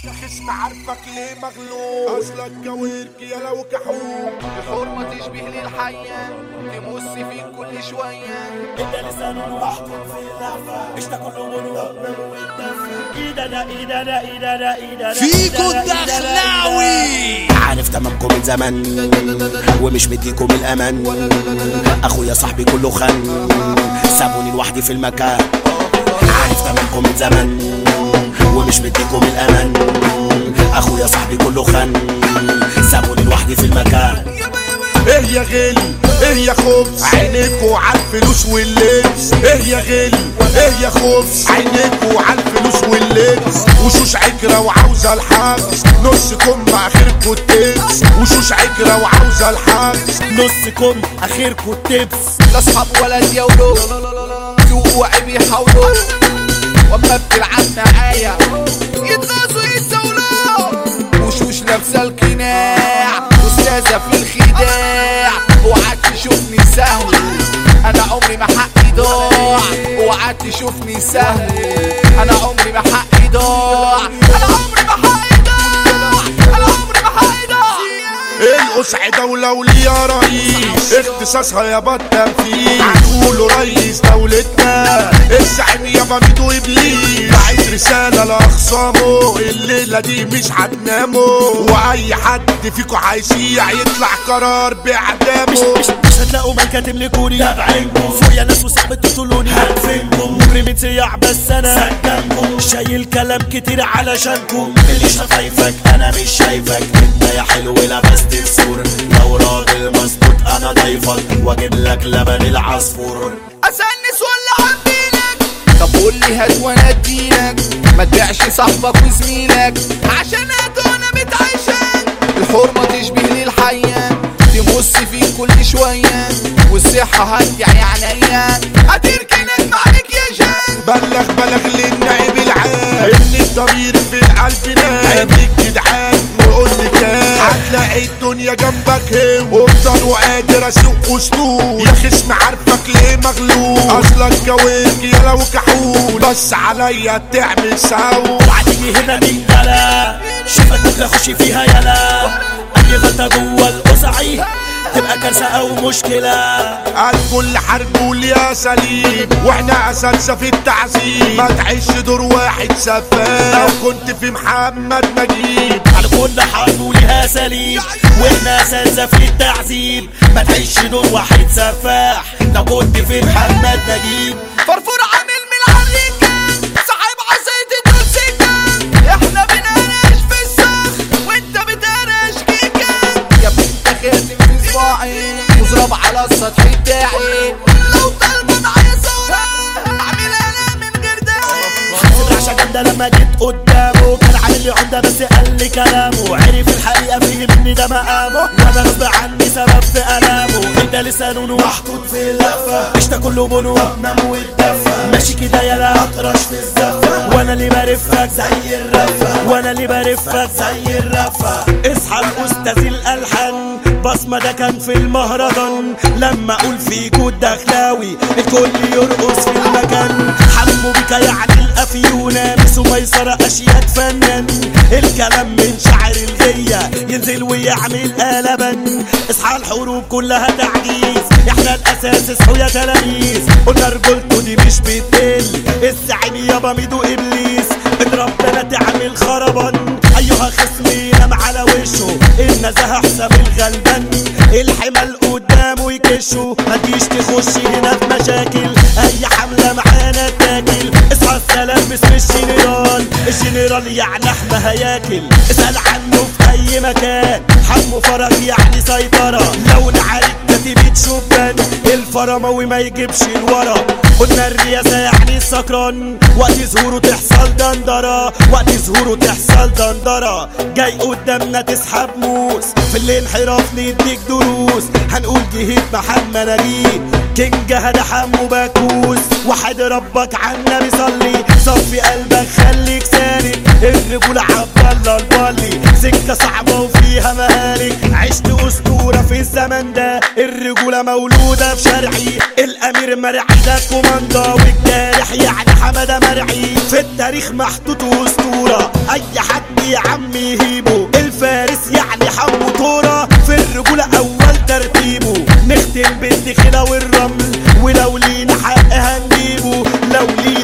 خصم عارفك ليه مغلوب اصلك كويرك يا لو كحوم الحرمة تشبه للحية تمص فيك كل شوية انت لسان محكم في اللهفة اشتكوا له من وطنه والدفة ايدنا ايدنا ايدنا ايدنا فيكو الدخلاوي عارف تمامكم من زمان ومش مديكم الامان اخويا صاحبي كله خان سابوني لوحدي في المكان عارف تمامكم من زمان ومش مديكم الامان اخويا صاحبي كله خان سابوني لوحدي في المكان ايه يا غالي ايه يا خبز عينيكوا على الفلوس واللبس ايه يا غالي ايه يا خبز عينيكوا على الفلوس واللبس وشوش عكرة وعاوزة الحبس نص كم اخركوا التبس وشوش عكرة وعاوزة الحبس نصكم اخركم التبس لا اصحاب ولا ديولو سوق وعيب يحاولوا واما بتلعب معايا يتناسوا يتسولوا وشوش لابسه القناع استاذه في الخداع اوعاك تشوفني سهل انا عمري ما حقي ضاع اوعاك تشوفني سهل انا عمري ما حقي ضاع انا عمري ما حقي ضاع انا عمري ما حقي ضاع القصع دولة وليا رئيس اختصاصها يابا التنفيذ هنقوله رئيس دولتنا الزعيم يابا ميدو ابليس بعت رسالة لاخصامه الليلة دي مش هتناموا واي حد فيكو هيسيع يطلع قرار باعدامه مش مش هتلاقوا ملكة تملكوني تابعينكم فوقيا ناس وصعب تقتلوني هدفنكم مجرمين سياح بس انا سكنكم شايل كلام كتير علشانكم اللي شفايفك انا مش شايفك انت يا حلو لبست في سور لو راجل مظبوط انا ضيفك واجيب لك لبن العصفور اسنس ولا عبيلك طب قول لي هات وانا اديلك ما تبيعش صاحبك وزميلك عشان هات وانا متعشان الحرمة تشبه للحية تمص فيك كل شوية والصحة هتدعي عليا هتركنك معاك يا جان بلغ بلغ للنائب العام ان الضمير في القلب نام خليك جدعان وقول لي كام هتلاقي الدنيا جنبك هم وافضل وقادر اسوق اسطول يا خصم عارفك ليه مغلوب اصلك كويرك يا لو كحول بس عليا تعمل سو وعدي هنا مين جلا شفتك اخش فيها يلا اي غلطة جوه القصعي تبقى كارثة او مشكلة قال كل حرب يا سليم واحنا اساسا في التعذيب ما تعيش دور واحد سفاح لو كنت في محمد نجيب على كل حرب وليها سليم واحنا اساسا في التعذيب ما تعيش دور واحد سفاح لو كنت في محمد نجيب فرفور عامل من الامريكا صاحب عصاية الدوسيكا احنا بنقرش في الصخ وانت بتقرش كيكا يا بنت خاتم في صباعي مضرب على السطح بتاعي لو طالبة معايا صورة اعمل انا من غير داعي حاسب رعشة جامدة لما جيت قدامه كان عامل لي عمدة بس قال لي كلامه عرف الحقيقة فهم ان ده مقامه وانا غصب عني سبب في ألامه ده لسانه محطوط في اللفة عشت كله بنو وابنم والدفة ماشي كده يلا اطرش في الزفة وانا اللي برفك زي الرفة وانا اللي برفك زي الرفة اصحى الاستاذ الالحان بصمة ده كان في المهرجان لما اقول فيكو الدخلاوي الكل يرقص في المكان حمو بك يعني الافيونة مسو ميسرة اشياء فنان الكلام من شعر الغية ينزل ويعمل قلبا اصحى الحروب كلها تعجيز احنا الاساس اصحوا يا تلاميذ قلنا رجولته دي مش بتقل الزعيم يابا ميدو ابليس اضرب بنا تعمل خربان ايها خصمي نام على وشه النزاهة حسام الغلبان الحمل قدامه يكشوا ما تجيش تخش هنا في مشاكل اي حملة معانا تاكل اصحى السلام باسم الجنرال الجنرال يعني احنا هياكل اسأل عنه في اي مكان حمو فرج يعني سيطرة لو نعارك كتيبة شبان الفرماوي ما يجيبش الورا قلنا الرياسة يعني السكران وقت ظهوره تحصل دندرة وقت ظهوره تحصل دندرة جاي قدامنا تسحب موس في الانحراف نديك دروس هنقول جهيد محمد نجيب كينج هدا حمو باكوس وحد ربك عنا بيصلي صفي قلبك خليك سالك الرجولة عبد الله البالي سكة صعبة وفيها مهالك عشت أسطورة في في الزمن ده الرجولة مولودة في شرعي الأمير مرعي ده كوماندا والجارح يعني حمادة مرعي في التاريخ محطوط أسطورة أي حد يا عم يهيبه الفارس يعني حمو طورة في الرجولة أول ترتيبه نختم بالدخلة والرمل ولو لينا حق هنجيبه لو لينا